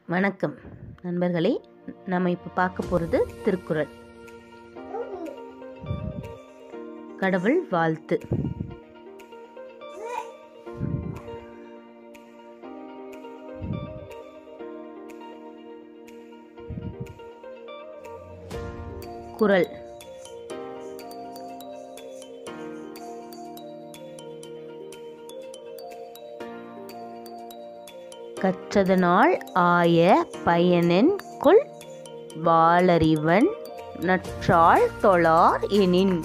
வணக்கம் நண்பர்களே நம்ம இப்போ பார்க்க போகிறது திருக்குறள் கடவுள் வாழ்த்து குறள் கற்றதனால் ஆய பயனென் கொள் வாளறிவன் நற்றாள் தொழார் எனின்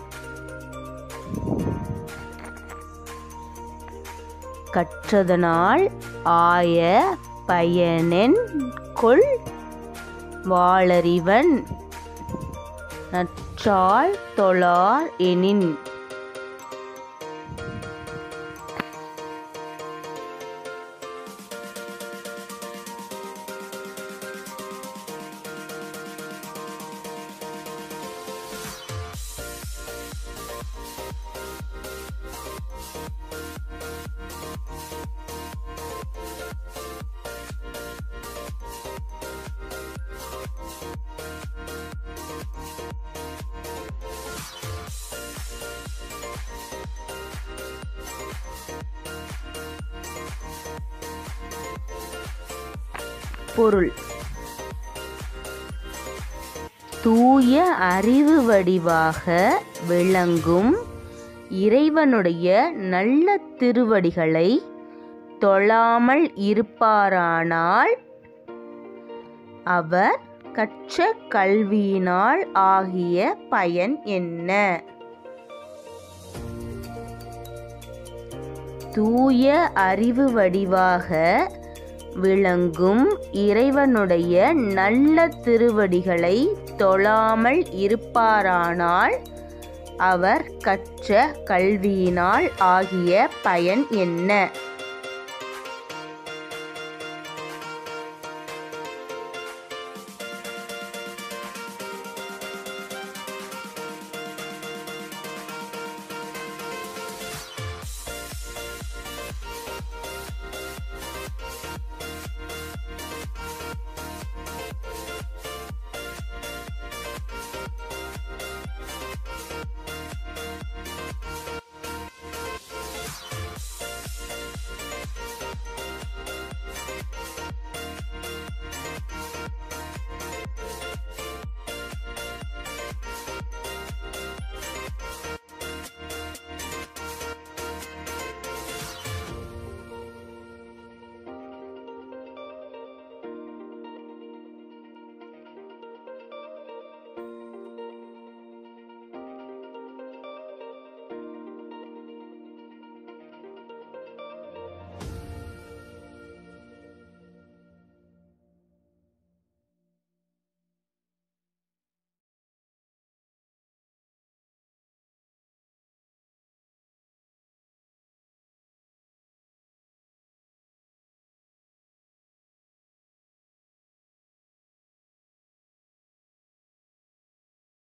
கற்றதனால் ஆய பயனென் கொள் வாளறிவன் நற்றாள் தொழார் எனின் பொருள் தூய அறிவு வடிவாக விளங்கும் இறைவனுடைய நல்ல திருவடிகளை தொழாமல் இருப்பாரானால் அவர் கற்ற கல்வியினால் ஆகிய பயன் என்ன தூய அறிவு வடிவாக விளங்கும் இறைவனுடைய நல்ல திருவடிகளை தொழாமல் இருப்பாரானால் அவர் கற்ற கல்வியினால் ஆகிய பயன் என்ன